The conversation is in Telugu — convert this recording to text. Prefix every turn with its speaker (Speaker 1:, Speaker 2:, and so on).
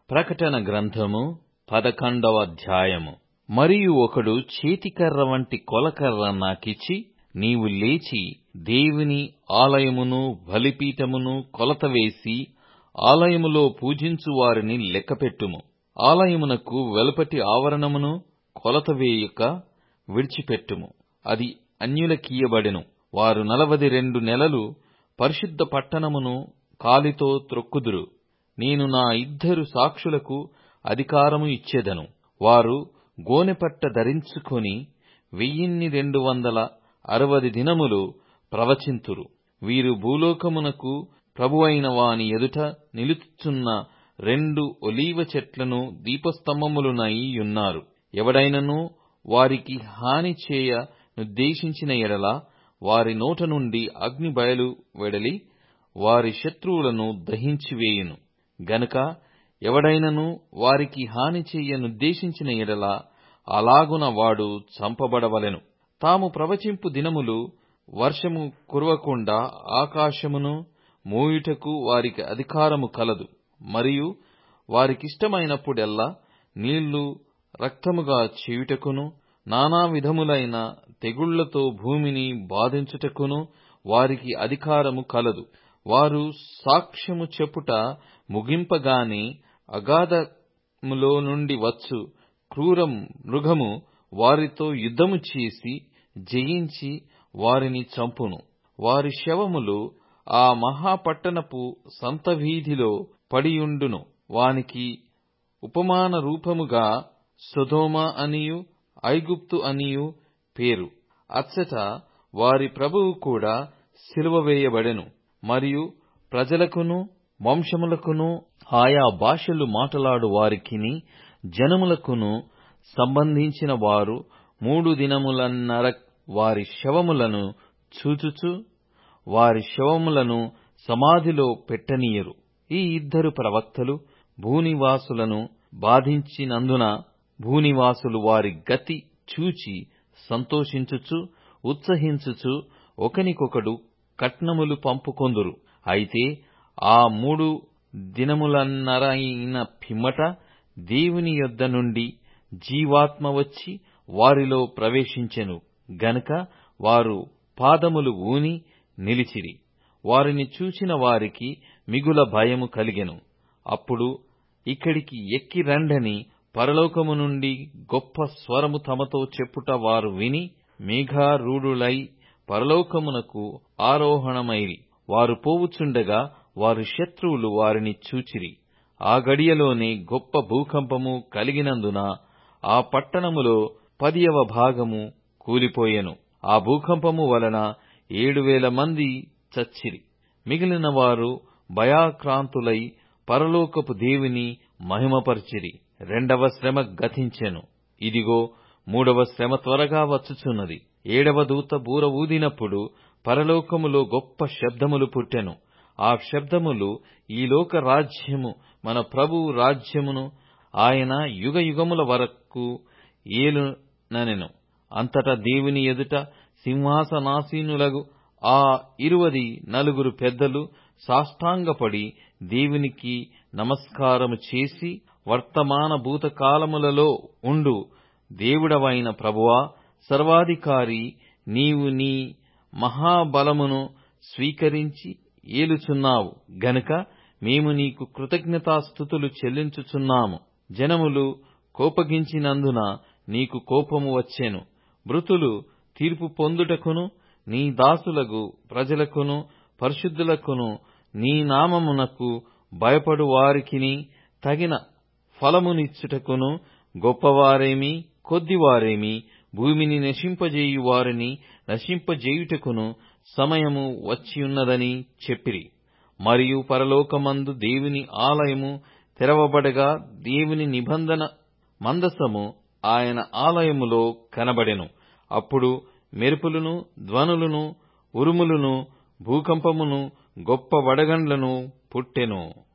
Speaker 1: ప్రకటన గ్రంథము పదకొండవ అధ్యాయము మరియు ఒకడు చేతికర్ర వంటి కొలకర్ర నాకిచ్చి నీవు లేచి దేవుని ఆలయమును బలిపీఠమును కొలత వేసి ఆలయములో పూజించు వారిని లెక్కపెట్టుము ఆలయమునకు వెలుపటి ఆవరణమును కొలత వేయక విడిచిపెట్టుము అది అన్యులకియ్యబడెను వారు నలవది రెండు నెలలు పరిశుద్ధ పట్టణమును కాలితో త్రొక్కుదురు నేను నా ఇద్దరు సాక్షులకు అధికారము ఇచ్చెదను వారు గోనెపట్ట ధరించుకొని వెయ్యిన్ని రెండు వందల అరవది దినములు ప్రవచింతురు వీరు భూలోకమునకు ప్రభువైన వాని ఎదుట నిలుచున్న రెండు ఒలీవ చెట్లను దీపస్తంభములనై యున్నారు ఎవడైనను వారికి హాని చేయ నుద్దేశించిన ఎడల వారి నోట నుండి అగ్ని బయలు వెడలి వారి శత్రువులను దహించివేయును గనుక ఎవడైనను వారికి హాని చెయ్య నుద్దేశించిన ఎడల అలాగున వాడు చంపబడవలెను తాము ప్రవచింపు దినములు వర్షము కురవకుండా ఆకాశమును మూయుటకు వారికి అధికారము కలదు మరియు వారికిష్టమైనప్పుడెల్లా నీళ్లు రక్తముగా చేయుటకును నానా విధములైన తెగుళ్లతో భూమిని బాధించుటకును వారికి అధికారము కలదు వారు సాక్ష్యము చెప్పుట ముగింపగానే అగాధములో నుండి వచ్చు క్రూర మృగము వారితో యుద్ధము చేసి జయించి వారిని చంపును వారి శవములు ఆ మహాపట్టణపు సంతవీధిలో పడియుండును వానికి ఉపమాన రూపముగా సొదొమ అనియు ఐగుప్తు అనియు పేరు అచ్చట వారి ప్రభువు కూడా సిలువ వేయబడెను మరియు ప్రజలకును వంశములకును ఆయా భాషలు మాటలాడు వారికిని జనములకును సంబంధించిన వారు మూడు దినములన్నర వారి శవములను చూచుచు వారి శవములను సమాధిలో పెట్టనీయరు ఈ ఇద్దరు ప్రవక్తలు భూనివాసులను బాధించినందున భూనివాసులు వారి గతి చూచి సంతోషించుచు ఉత్సహించుచు ఒకనికొకడు కట్నములు పంపుకొందురు అయితే ఆ మూడు దినములన్నరైన పిమ్మట దేవుని యొద్ద నుండి జీవాత్మ వచ్చి వారిలో ప్రవేశించెను గనుక వారు పాదములు ఊని నిలిచిరి వారిని చూచిన వారికి మిగుల భయము కలిగెను అప్పుడు ఇక్కడికి ఎక్కి రండని పరలోకము నుండి గొప్ప స్వరము తమతో చెప్పుట వారు విని మేఘారూఢులై పరలోకమునకు ఆరోహణమైరి వారు పోవుచుండగా వారి శత్రువులు వారిని చూచిరి ఆ గడియలోనే గొప్ప భూకంపము కలిగినందున ఆ పట్టణములో పదియవ భాగము కూలిపోయెను ఆ భూకంపము వలన ఏడు వేల మంది చచ్చిరి మిగిలిన వారు భయాక్రాంతులై పరలోకపు దేవుని మహిమపరిచిరి రెండవ శ్రమ గతించెను ఇదిగో మూడవ శ్రమ త్వరగా వచ్చుచున్నది ఏడవ దూత బూర ఊదినప్పుడు పరలోకములో గొప్ప శబ్దములు పుట్టెను ఆ శబ్దములు ఈ లోక రాజ్యము మన ప్రభువు రాజ్యమును ఆయన యుగ యుగముల వరకు ఏలుననెను అంతటా దేవుని ఎదుట సింహాసనాసీనులగు ఆ ఇరువది నలుగురు పెద్దలు సాష్టాంగపడి దేవునికి నమస్కారము చేసి వర్తమాన భూతకాలములలో ఉండు దేవుడవైన ప్రభువా సర్వాధికారి నీవు నీ మహాబలమును స్వీకరించి ఏలుచున్నావు గనుక మేము నీకు కృతజ్ఞతాస్థుతులు చెల్లించుచున్నాము జనములు కోపగించినందున నీకు కోపము వచ్చెను మృతులు తీర్పు పొందుటకును నీ దాసులగు ప్రజలకును పరిశుద్ధులకును నీ నామమునకు భయపడు వారికిని తగిన ఫలమునిచ్చుటకును గొప్పవారేమి కొద్దివారేమి భూమిని నశింపజేయు వారిని నశింపజేయుటకును సమయము వచ్చియున్నదని చెప్పిరి మరియు పరలోకమందు దేవుని ఆలయము తెరవబడగా దేవుని నిబంధన మందసము ఆయన ఆలయములో కనబడెను అప్పుడు మెరుపులను ధ్వనులను ఉరుములను భూకంపమును గొప్ప వడగండ్లను పుట్టెను